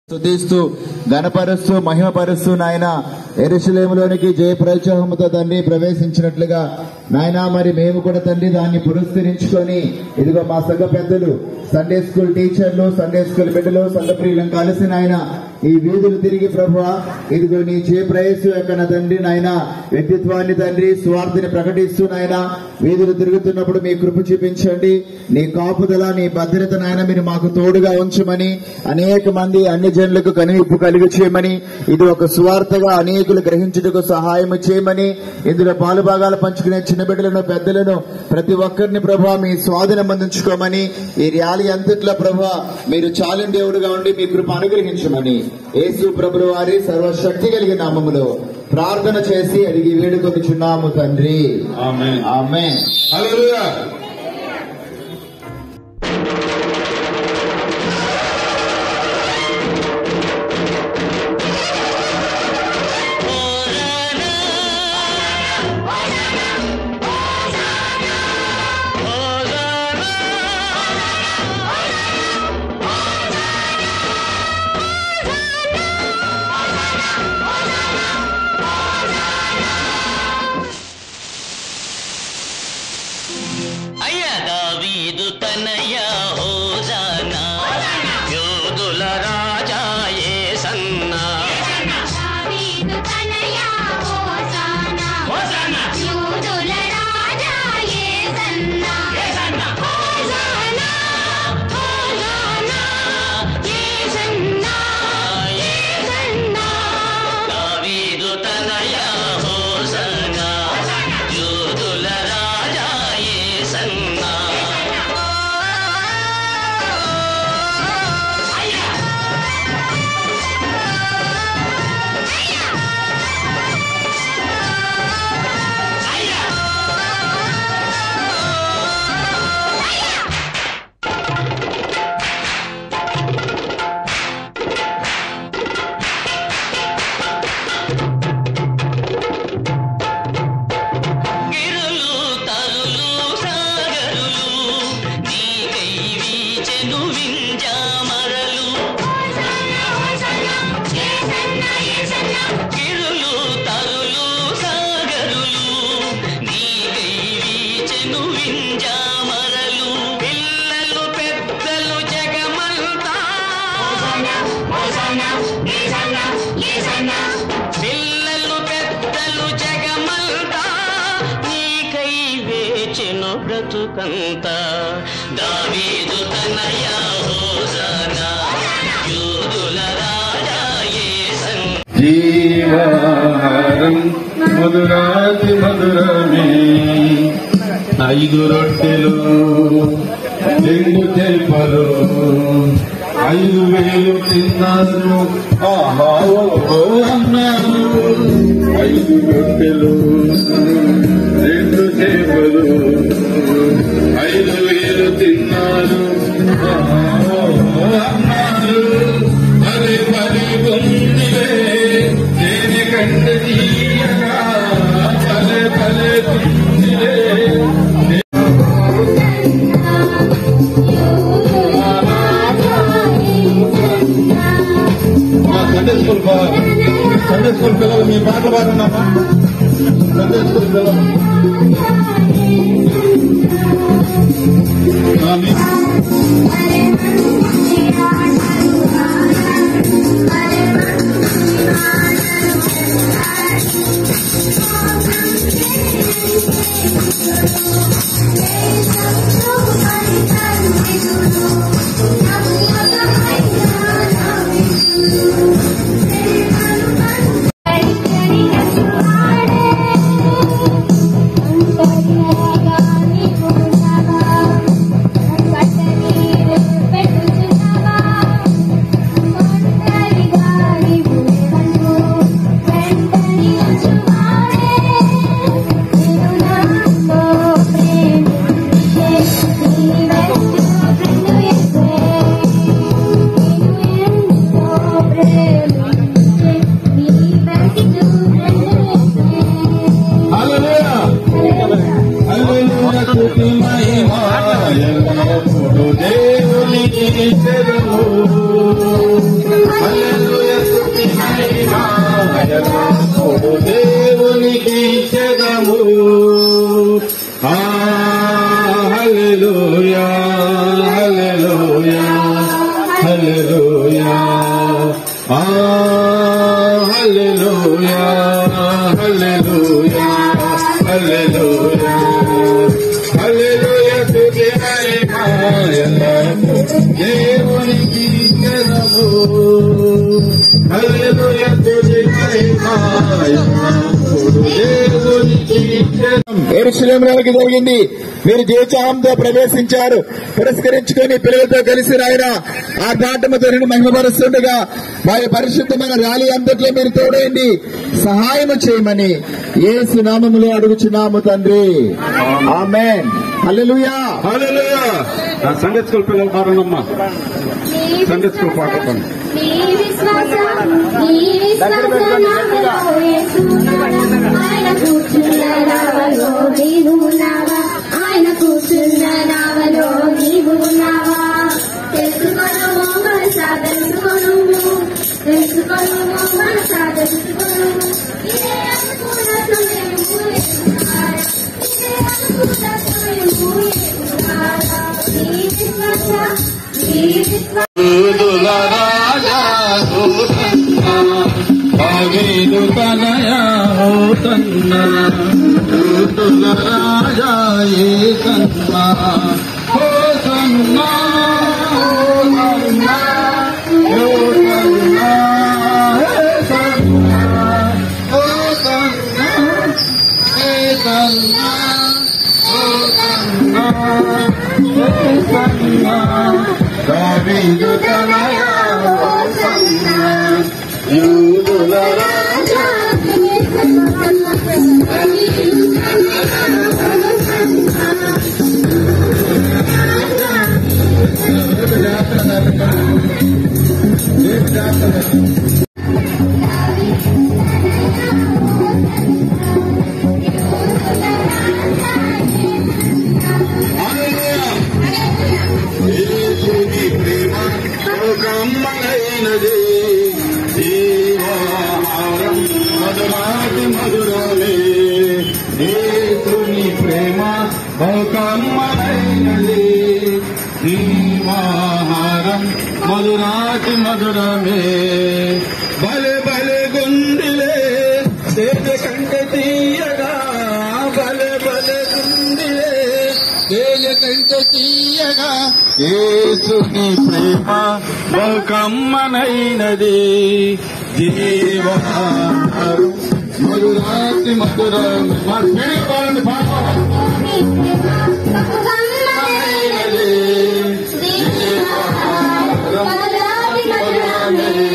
స్తుతిస్తూ ఘనపరుస్తూ మహిమపరుస్తూ నాయన ఎరుసలేములోనికి జయ ప్రోత్సాహముతో తండ్రి ప్రవేశించినట్లుగా నాయన మరి మేము కూడా తండ్రి దాన్ని పురస్కరించుకొని ఇదిగో మా సంఘ పెద్దలు సండే స్కూల్ టీచర్లు సండే స్కూల్ బిడ్డలు సంఘ ప్రియులను కలిసి నాయన ఈ వీధులు తిరిగి ప్రభు ఇదిగో నీ జయ ప్రయస్సు యొక్క నా తండ్రి నాయన వ్యక్తిత్వాన్ని తండ్రి స్వార్థిని ప్రకటిస్తూ నాయన వీధులు తిరుగుతున్నప్పుడు మీ కృప చూపించండి నీ కాపుదల నీ భద్రత నాయన మీరు మాకు తోడుగా ఉంచమని అనేక మంది అన్ని జనులకు కనువిప్పు కలిగి చేయమని ఇది ఒక సువార్తగా అనేకులు గ్రహించుటకు సహాయం చేయమని ఇందులో పాలుభాగాలు పంచుకునే చిన్న బిడ్డలను పెద్దలను ప్రతి ఒక్కరిని ప్రభా మీ స్వాధీనం అందించుకోమని ఈ ర్యాలీ అంతట్లో ప్రభా మీరు చాలిన దేవుడుగా ఉండి మీ కృప అనుగ్రహించమని యేసు ప్రభు వారి సర్వశక్తి కలిగిన నామములో ప్రార్థన చేసి అడిగి వేడుకొనిచున్నాము తండ్రి ఆమేన్ ఆమె హల్లెలూయా అయ్య దావీదు తనయ హోజానా యోధుల రాజా యేసన్నా దావీదు తనయా హోసానా హోసానా యూదుల రాజా యేసన్నా యేసన్నా హోసానా హోసానా యేసన్నా యేసన్నా దావీదు తనయ హోజానా యోధుల రాజా యేసన్నా గిరులు తరులు సాగరులు నీకై వీచెను వింజామరలు హోసానా హోసానా యేసన్నా యేసన్నా గిరులు తరులు సాగరులు నీకై వీచెను వింజామరలు పిల్లలు పెద్దలు జగమంతా హోసానా హోసానా యేసన్నా యేసన్నా పిల్లలు పెద్దలు జగమంతా నీకై వేచెను బ్రతుకంతా దావీదు తనయ హోసనా యూదుల రాజా యేసన్ జీవాహారం మధురాతి మధురమే ఐదు రొట్టెలు రెండు చేపలు ఐదు వేలు తిన్నారు ఆహా ఓ అన్నారు ఐదు రొట్టెలు రెండు చేపలు ఐదు వేలు తిన్నారు ఆహా ఓ అన్నారు అరే పరి పొందిలే దేని కంట తీయగా పలే పలే పొందిలే మా సండే స్కూల్ బా- సండే స్కూల్ పిల్లలు మీ పాటలు పాడున్నామా సండే స్కూల్ పిల్లలు ఆ, మీ- హల్లెలూయా హల్లెలూయా స్తుతి మహిమ ఎల్లప్పుడూ దేవుని ఇచ్చెదము. హల్లెలూయా స్తుతి మహిమ ఎల్లప్పుడూ దేవునికి ఇచ్చెదము. ఆ, హల్లెలూయా హల్లెలూయా హల్లెలూయా ఆ, హల్లెలూయా హల్లెలూయా హల్లెలూయా హల్లెలూయా స్తుతి మహిమ ఎల్లప్పుడూ దేవునికి ఇచ్చెదము. హల్లెలూయా స్తుతి మహిమ ఎల్లప్పుడూ దేవునికి ఇచ్చెదము. ఎరుశలేంలోకి జరిగింది మీరు జీవితాంతో ప్రవేశించారు పురస్కరించుకొని పిల్లలతో కలిసి రాయన ఆ నాటముతో రెండు మహిమపరుస్తుండగా వారి పరిశుద్ధమైన ర్యాలీ అంతట్లో మీరు తోడేయండి సహాయం చేయమని ఏసు నామములో అడుగుచున్నాము తండ్రి ఆమెన్ హల్లెలూయా హల్లెలూయా ఆ సండే స్కూల్ పిల్లలు పాడండమ్మా సండే స్కూల్ పాట పాడండి. నీ విశ్వాసం నీ విశ్వాసం నాలో యేసునామా. ఆయన కూర్చున్న నావలో నీవు ఉన్నావా ఆయన కూర్చున్న నావలో నీవు ఉన్నావా తెలుసుకోను మనసా తెలుసుకోను తెలుసుకోను మనసా తెలుసుకోను ఇదే అనుకున్న సమయము యేసునారా. ఇదే అనుకున్న సమయము యేసునారా. నీ విశ్వాసం నీ విశ్వాసం యూదుల రాజా హోసన్నా, దావీదు తనయా హోసన్నా, యూదుల రాజా యేసన్నా, హోసన్నా, హోసన్నా, హోసన్నా, హోసన్నా, హోసన్నా, హోసన్నా, హోసన్నా, హోసన్నా. దావీదు తనయా హోసన్నా, యూదుల రాజా యేసుని ప్రేమ కమ్మలైనది జీవాహారం మధురాతి మధురమే యేసుని ప్రేమ కమ్మలైనది జీవాహారం మధురాతి మధురమే బలే బలే గుండిలే దేశ కంట తీయగా బలే బలే గుండిలే దేశ కంట తీయగా యేసుని ప్రేమ బహుకమ్మనైనది జీవహారం మధురాతి మధురం మా స్పీడ్ పాడండి పాట మధురమైనది. జీవహారం మధురమైనది.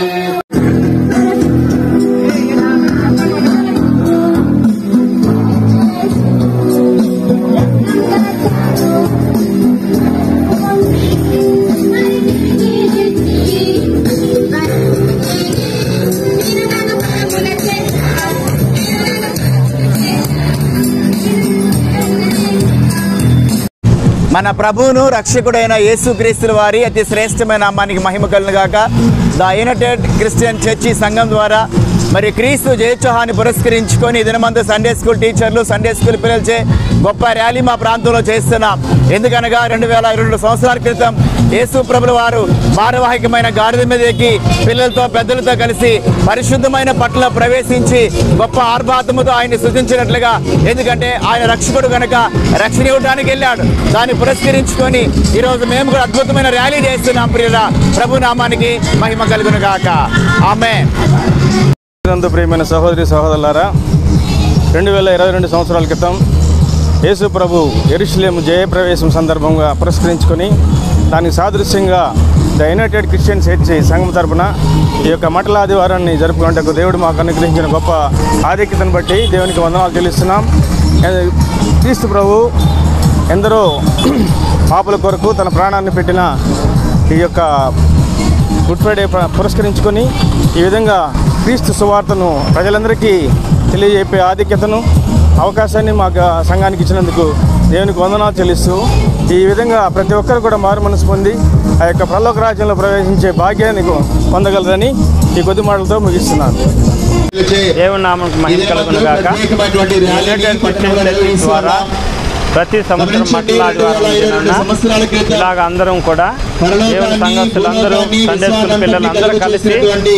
మన ప్రభువును రక్షకుడైన యేసుక్రీస్తుల వారి అతి శ్రేష్టమైన నామానికి మహిమ కలును గాక ద యునైటెడ్ క్రిస్టియన్ చర్చి సంఘం ద్వారా మరి క్రీస్తు జయోత్సవాన్ని పురస్కరించుకొని దినమందు సండే స్కూల్ టీచర్లు సండే స్కూల్ పిల్లలచే గొప్ప ర్యాలీ మా ప్రాంతంలో చేస్తున్నాం ఎందుకనగా రెండు వేల ఇరవై రెండు సంవత్సరాల క్రితం యేసు ప్రభుల వారు భారవాహికమైన గాడిద మీద ఎక్కి పిల్లలతో పెద్దలతో కలిసి పరిశుద్ధమైన పట్ల ప్రవేశించి గొప్ప ఆర్భాతముతో ఆయన్ని సృజించినట్లుగా ఎందుకంటే ఆయన రక్షకుడు గనక రక్షణ ఇవ్వడానికి వెళ్ళాడు దాన్ని పురస్కరించుకొని ఈరోజు మేము కూడా అద్భుతమైన ర్యాలీ చేస్తున్నాం ప్రియుల ప్రభు నామానికి మహిమ కలుగును గాక ఆమె నందు ప్రియమైన సహోదరి సహోదరులారా రెండు వేల ఇరవై రెండు సంవత్సరాల క్రితం యేసు ప్రభు ఎరుషులేము జయప్రవేశం సందర్భంగా పురస్కరించుకొని దానికి సాదృశ్యంగా ద యునైటెడ్ క్రిస్టియన్ చర్చి సంఘం తరపున ఈ యొక్క మటల ఆదివారాన్ని జరుపుకునేందుకు దేవుడు మాకు అనుగ్రహించిన గొప్ప ఆధిక్యతను బట్టి దేవునికి వందనాలు చెల్లిస్తున్నాం ఏ- క్రీస్తు ప్రభు ఎందరో పాపుల కొరకు తన ప్రాణాన్ని పెట్టిన ఈ యొక్క గుడ్ ఫ్రైడే ప్ర- పురస్కరించుకొని ఈ విధంగా క్రీస్తు సువార్తను ప్రజలందరికీ తెలియజెప్పే ఆధిక్యతను అవకాశాన్ని మాకు ఆ సంఘానికి ఇచ్చినందుకు దేవునికి వందనాలు చెల్లిస్తూ ఈ విధంగా ప్రతి ఒక్కరు కూడా మారు మనసు పొంది ఆ యొక్క ప్రలోక రాజ్యంలో ప్రవేశించే భాగ్యాన్ని పొందగలరని ఈ కొద్ది మాటలతో ముగిస్తున్నాను దేవుని నామకు మహిమ కలుగును గాక యునైటెడ్ క్రిస్టియన్ చర్చ్ ద్వారా ప్రతి సంవత్సరం మట్ల ఆదివారం దినాన ఇలాగ అందరం కూడా దేవుని సంఘస్థులందరూ సండే స్కూల్ పిల్లలందరూ కలిసి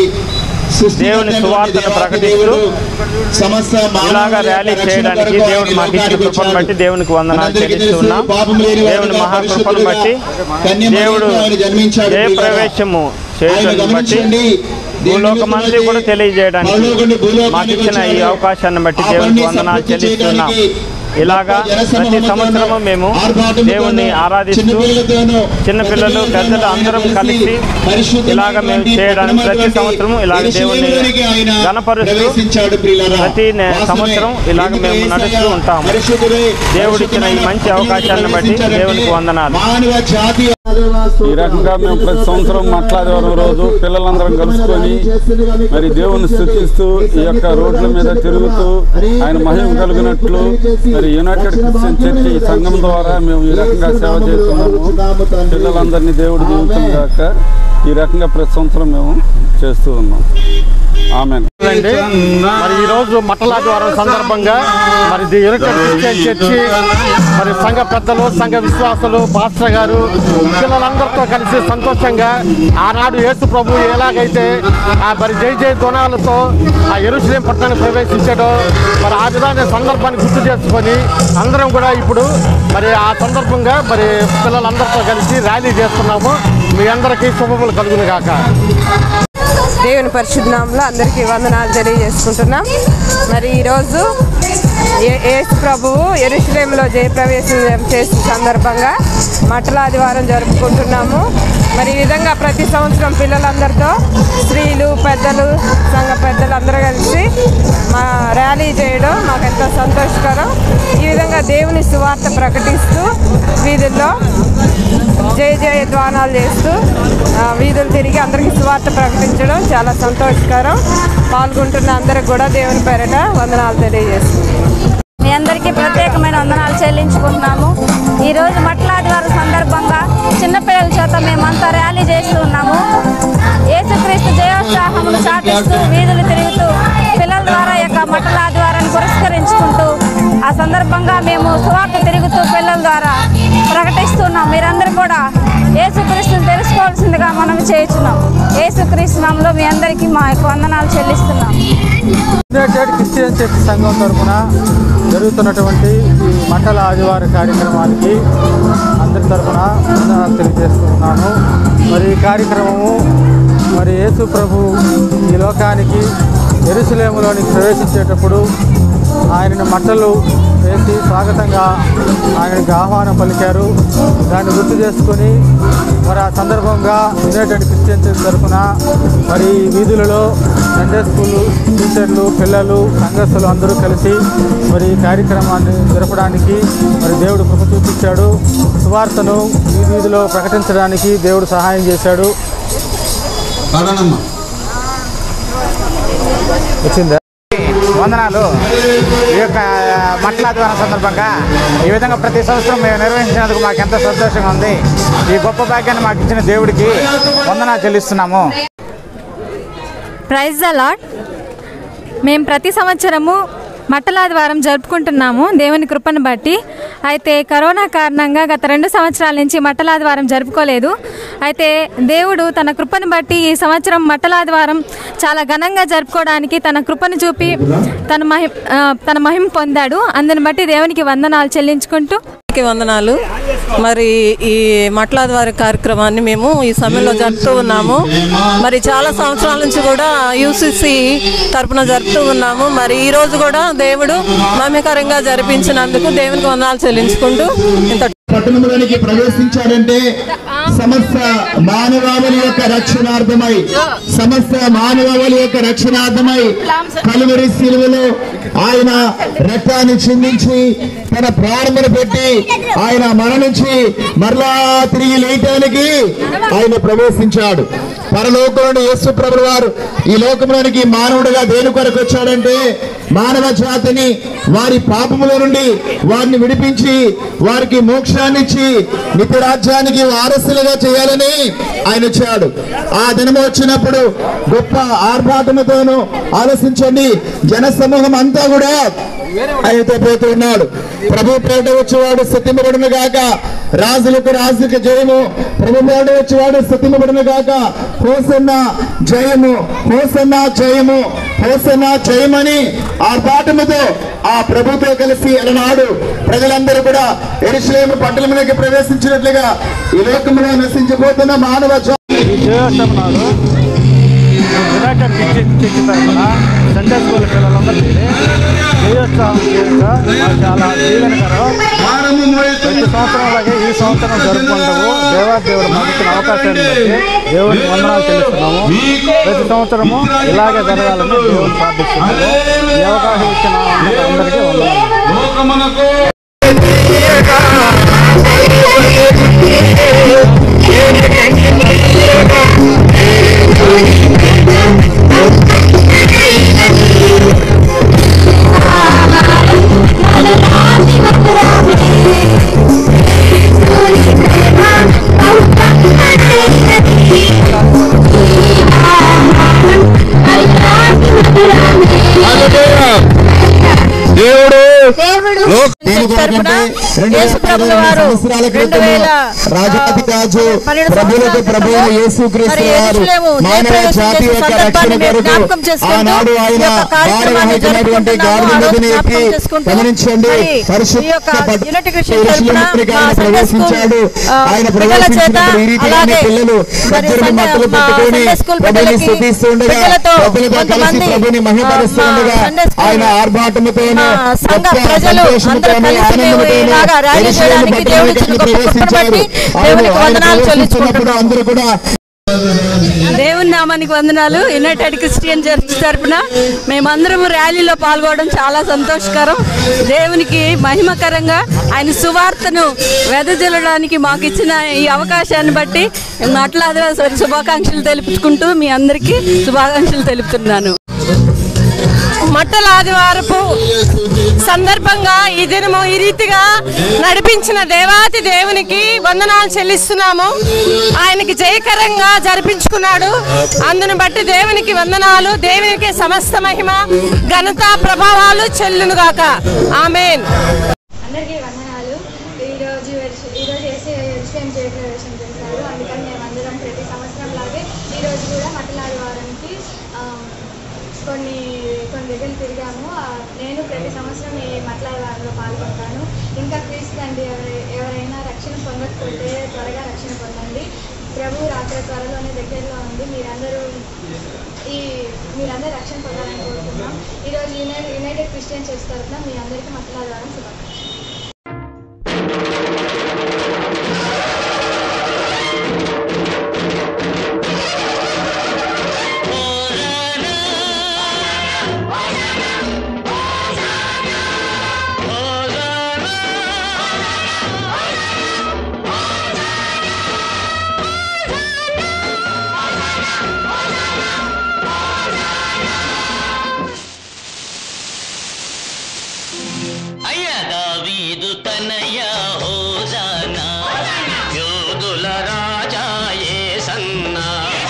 దేవుని సువార్తను ప్రకటిస్తూ ఇలాగ ర్యాలీ చేయడానికి దేవుడు మాకు ఇచ్చిన కృపను బట్టి దేవునికి వందనాలు చెల్లిస్తున్నాం దేవుని మహాకృపను బట్టి దేవుడు ఏ ప్రవేశము చేయడం బట్టి భూలోకమంది కూడా తెలియజేయడానికి మాకు ఇచ్చిన ఈ అవకాశాన్ని బట్టి దేవునికి వందనాలు చెల్లిస్తున్నాం ఇలాగా ప్రతి సంవత్సరము మేము దేవుణ్ణి ఆరాధిస్తూ చిన్నపిల్లలు పెద్దలు అందరం కలిసి ఇలాగ మేము చేయడానికి ప్రతి సంవత్సరం ఇలాగ దేవుణ్ణి గణపరుస్తూ ప్రతి నె- సంవత్సరం ఇలాగ మేము నడుస్తూ ఉంటాము దేవుడిచ్చిన ఈ మంచి అవకాశాన్ని బట్టి దేవునికి వందనాలు ఈ రకంగా మేము ప్రతి సంవత్సరం మాట్లాడేవారం రోజు పిల్లలందరం కలుసుకొని మరి దేవుని స్థుతిస్తూ ఈ యొక్క రోడ్ల మీద తిరుగుతూ ఆయన మహిమ కలిగినట్లు మరి యునైటెడ్ క్రిస్టియన్ చర్చ్ ఈ సంఘం ద్వారా మేము ఈ రకంగా సేవ చేస్తున్నాము పిల్లలందరినీ దేవుడు దీవించం గాక ఈ రకంగా ప్రతి సంవత్సరం మేము చేస్తూ ఉన్నాం ఆమె అండి మరి ఈ రోజు మట్టలాదివారం సందర్భంగా మరి ది యునైటెడ్ క్రిస్టియన్ చర్చి మరి సంఘ పెద్దలు సంఘ విశ్వాసులు పాస్టర్ గారు పిల్లలందరితో కలిసి సంతోషంగా ఆనాడు యేసు ప్రభు ఎలాగైతే ఆ మరి జై జై ధ్వనాలతో ఆ ఎరుసలేం పట్టణానికి ప్రవేశించాడో మరి ఆ విధాన సందర్భాన్ని గుర్తు చేసుకొని అందరం కూడా ఇప్పుడు మరి ఆ సందర్భంగా మరి పిల్లలందరితో కలిసి ర్యాలీ చేస్తున్నాము మీ అందరికీ శుభములు కలుగును గాక దేవుని పరిశుద్ధనామంలో అందరికీ వందనాలు తెలియజేసుకుంటున్నాం మరి ఈరోజు ఏ- యేసు ప్రభువు ఎరుషులేంలో జయప్రవేశం చేసిన సందర్భంగా మట్టల ఆదివారం జరుపుకుంటున్నాము మరి ఈ విధంగా ప్రతి సంవత్సరం పిల్లలందరితో స్త్రీలు పెద్దలు సంఘ పెద్దలు అందరూ కలిసి మా ర్యాలీ చేయడం మాకు ఎంతో సంతోషకరం ఈ విధంగా దేవుని సువార్త ప్రకటిస్తూ వీధుల్లో జయ జయ ధ్వానాలు చేస్తూ ఆ, వీధులు తిరిగి అందరికీ సువార్త ప్రకటించడం చాలా సంతోషకరం పాల్గొంటున్న అందరికి కూడా దేవుని పేరట వందనాలు తెలియజేస్తున్నాం మీ అందరికీ ప్రత్యేకమైన వందనాలు చెల్లించుకుంటున్నాము ఈరోజు మట్లాదివారం సందర్భంగా చిన్నపిల్లల చేత మేమంతా ర్యాలీ చేస్తూ ఉన్నాము యేసుక్రీస్తు జయోత్సాహమును చాటిస్తూ వీధులు తిరుగుతూ పిల్లల ద్వారా ఈ యొక్క మట్టల ఆదివారాన్ని పురస్కరించుకుంటూ ఆ సందర్భంగా మేము సువార్త తిరుగుతూ పిల్లల ద్వారా ప్రకటిస్తున్నాం మీరందరూ కూడా యేసుక్రీస్తుని తెలుసుకోవాల్సిందిగా మనం చేస్తున్నాం యేసుక్రీస్తు నామంలో మీ అందరికీ మా యొక్క వందనాలు చెల్లిస్తున్నాం యునైటెడ్ క్రిస్టియన్ చర్చ్ సంఘం తరఫున జరుగుతున్నటువంటి ఈ మండల ఆదివార కార్యక్రమానికి అందరి తరఫున వందనాలు తెలియజేస్తున్నాను మరి ఈ కార్యక్రమము మరి యేసు ప్రభు ఈ లోకానికి ఎరుసలేములోనికి ప్రవేశించేటప్పుడు ఆయనను మట్టలు వేసి స్వాగతంగా ఆయనకి ఆహ్వానం పలికారు దాన్ని గుర్తు చేసుకొని మరి ఆ సందర్భంగా యునైటెడ్ క్రిస్టియన్ చర్చ్ తరఫున మరి ఈ వీధులలో సండే స్కూలు టీచర్లు పిల్లలు సంఘస్థులు అందరూ కలిసి మరి ఈ కార్యక్రమాన్ని జరపడానికి మరి దేవుడు కృప చూపించాడు సువార్తను ఈ వీధిలో ప్రకటించడానికి దేవుడు సహాయం చేశాడు వచ్చిందా వందనాలు ఈ యొక్క మట్లాదివారం సందర్భంగా ఈ విధంగా ప్రతి సంవత్సరం మేము నిర్వహించినందుకు మాకు ఎంతో సంతోషంగా ఉంది ఈ గొప్ప భాగ్యాన్ని మాకు ఇచ్చిన దేవుడికి వందనాలు చెల్లిస్తున్నాము ప్రైజ్ ద లాడ్ మేము ప్రతి సంవత్సరము మట్టలాదివారం జరుపుకుంటున్నాము దేవుని కృపను బట్టి అయితే కరోనా కారణంగా గత రెండు సంవత్సరాల నుంచి మట్టలాదివారం జరుపుకోలేదు అయితే దేవుడు తన కృపను బట్టి ఈ సంవత్సరం మట్టలాదివారం చాలా ఘనంగా జరుపుకోవడానికి తన కృపను చూపి తన మహిమ ఆ, తన మహిమ పొందాడు అందుని బట్టి దేవునికి వందనాలు చెల్లించుకుంటూ అందరికీ వందనాలు మరి ఈ మట్లాదివారి కార్యక్రమాన్ని మేము ఈ సమయంలో జరుపుతూ ఉన్నాము మరి చాలా సంవత్సరాల నుంచి కూడా యూసీసీ తరపున జరుపుతూ ఉన్నాము మరి ఈ రోజు కూడా దేవుడు మహిమకరంగా జరిపించినందుకు దేవునికి వందనాలు చెల్లించుకుంటూ ఇంత పట్టణంలోనికి ప్రవేశించాడంటే సమస్త మానవాళి యొక్క రక్షణార్థమై సమస్త మానవాళి యొక్క రక్షణార్థమై కలువరి శిలువలో ఆయన రక్తాన్ని చిందించి తన ప్రారంభను పెట్టి ఆయన మరణించి మరలా తిరిగి లేయటానికి ఆయన ప్రవేశించాడు పరలోకంలో యేసు ప్రభుల వారు ఈ లోకంలోనికి మానవుడిగా దేని కొరకు వచ్చాడంటే మానవ జాతిని వారి పాపముల నుండి వారిని విడిపించి వారికి మోక్షాన్ని ఇచ్చి నిత్య రాజ్యానికి వారసులుగా చేయాలని ఆయన వచ్చాడు ఆ దినము వచ్చినప్పుడు గొప్ప ఆర్భాటముతోనూ ఆలోచించండి జన సమూహం అంతా కూడా ఆయనతో పోతూ ఉన్నాడు ప్రభు పేట వచ్చేవాడు సత్యమబడును గాక రాజులకు రాజులకు జయము ప్రభు పేట వచ్చేవాడు సత్యమబడును గాక హోసన్న జయము హోసన్న జయము హోసన్న జయమని ఆ పాఠముతో ఆ ప్రభుతో కలిసి అలనాడు ప్రజలందరూ కూడా ఎరుసలేము పట్టణంలోకి ప్రవేశించినట్లుగా ఈ లోకంలో నశించిపోతున్న మానవ జాతి ఈ జయోత్సవం నాడు యునైటెడ్ కిడ్స్ చర్చ్ తరఫున సండే స్కూల్ పిల్లలందరికీ జయోత్సవం చేయడం మాకు చాలా దీవెనకరం ప్రతి సంవత్సరం అలాగే ఈ సంవత్సరం జరుపుకుంటాము దేవాదేవుడు మాకు ఇచ్చిన అవకాశాన్ని బట్టి దేవుడికి వందనాలు చెల్లిస్తున్నాము ప్రతి సంవత్సరము ఇలాగే జరగాలని దేవుని ప్రార్థిస్తున్నాము ఈ అవకాశం ఇచ్చిన అందరికీ వందనాలు దేవుడు దేవుడు తరపున యేసు ప్రభుల వారు సంవత్సరాల రెండు క్రితము వేల రాజాది రాజు పన్నెండు ప్రభులకు సంవత్సరాల ప్రభు క్రితము యేసు మరి క్రీస్తు వారు యెరూషలేము మానవ జయప్రదర్శన జాతి చేసే యొక్క రక్షణ సందర్భాన్ని మేము కొరకు జ్ఞాపకం చేసుకుంటూ ఆనాడు ఆయన ఈ యొక్క కార్యక్రమాన్ని భారమైనటువంటి జరుపుకుంటున్నాము. గాడిద ఆ రోజు మీదకి జ్ఞాపకం ఎక్కి చేసుకుంటూ గమనించండి మరి పరిశుద్ధ ఈ యొక్క పట్టు- యునైటెడ్ క్రిస్టియన్ యెరూషలేములోనికి తరపున ఆయన మా సండే స్కూల్, ప్రవేశించాడు ఆ, ఆయన పిల్లల చేత ప్రవేశించినప్పుడు ఈ రీతిగానే అలాగే పిల్లలు మరి కత్తిరిని సండే- మట్టలు మా పట్టుకొని సండే స్కూల్ ప్రభుని పిల్లలకి స్తుతిస్తుండగా పిల్లలతో ప్రజలతో కలిసి కొంతమంది, ప్రభుని మహిమపరుస్తుండగా ఆ, మా సండే స్కూల్ ఆయన ఆర్భాటముతోను మా సంఘ గొప్ప ప్రజలు అందరూ సంతోషముతోను కలిసి మేము ఆనందముతోను ఇలాగా ర్యాలీ యెరూషలేము చేయడానికి దేవుడు ఇచ్చిన పట్టణంలోకి గొప్ప కృపను ప్రవేశించారు బట్టి ఆయన దేవునికి ఆయన వందనాలు ప్రవేశిస్తున్నప్పుడు చెల్లించుకుంటున్నాము. అందరూ కూడా దేవుని నామానికి వందనాలు యునైటెడ్ క్రిస్టియన్ చర్చ్ తరపున మేమందరం ర్యాలీలో పాల్గొనడం చాలా సంతోషకరం దేవునికి మహిమకరంగా ఆయన సువార్తను వెదజల్లడానికి మాకు ఇచ్చిన ఈ అవకాశాన్ని బట్టి మాట్లాడే శుభాకాంక్షలు తెలుపుకుంటూ మీ అందరికీ శుభాకాంక్షలు తెలుపుతున్నాను మట్టల ఆదివారపు సందర్భంగా ఈ దినము ఈ రీతిగా నడిపించిన దేవాతి దేవునికి వందనాలు చెల్లిస్తున్నాము ఆయనకి జయకరంగా జరిపించుకున్నాడు అందును బట్టి దేవునికి వందనాలు దేవునికి సమస్త మహిమ ఘనత ప్రభావాలు చెల్లునుగాక ఆమెన్ అందరికీ వందనాలు ఈరోజు ఈరోజు వేసే ఎస్ఎం జయప్రవేశం చేశారు అందుకని మేము అందరం ప్రతి సంవత్సరం లాగే ఈరోజు కూడా మటలాడి వారానికి ఆ, కొన్ని కొన్ని దగ్గర తిరిగాము ఆ, నేను ప్రతి సంవత్సరం ఈ మటలాడి వారంలో పాల్గొంటాను ఇంకా క్రీస్తు ఎవరై ఎవరైనా రక్షణ పొందకపోతే త్వరగా రక్షణ పొందండి ప్రభు రాత్రి త్వరలోనే దగ్గరలో ఉంది మీరందరూ ఈ మీరందరూ రక్షణ పొందాలని కోరుతున్నాం ఈరోజు యునైటెడ్ యునైటెడ్ క్రిస్టియన్ చర్చ్ తరఫున మీ అందరికీ మటలాడి వారం శుభాకాంక్షలు అయ్యా దావీదు తనయ హోజానా యోధుల రాజా యేసన్నా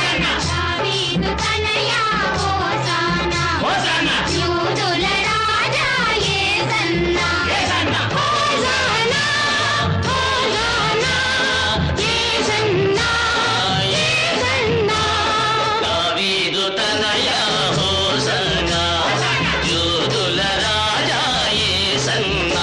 దావీదు తనయ హోజానా యోధుల రాజా యేసన్నా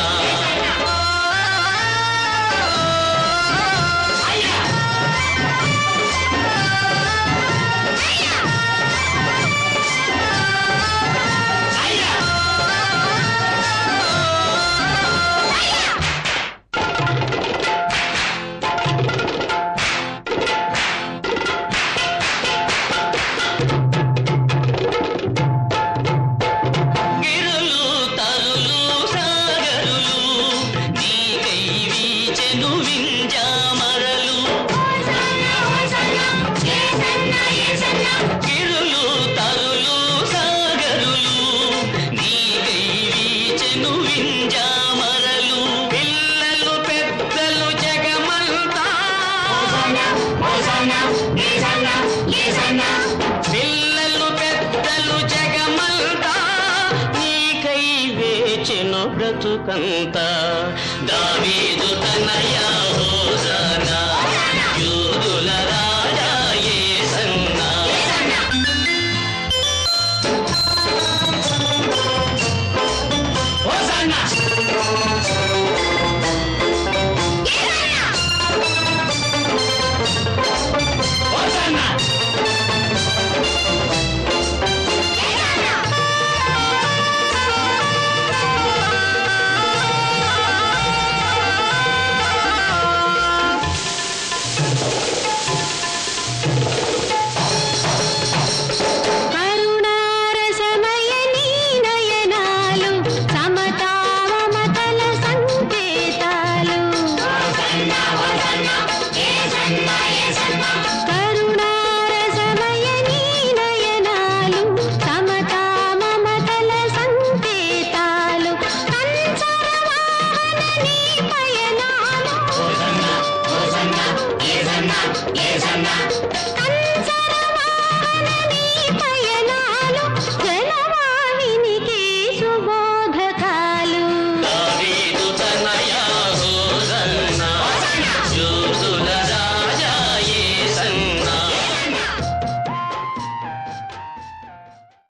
గిరులు తరులు సాగరులు నీకై వీచెను వింజామరలు పిల్లలు పెద్దలు జగమంతా నీకై వేచెను బ్రతుకంతా దావీదు తనయా హోసనా యూదుల రాజా యేసన్నా హోసన్నా హోసన్నా కరుణారసమయ నీ నయనాలు సమతామతల సంకేతాలు కరుణా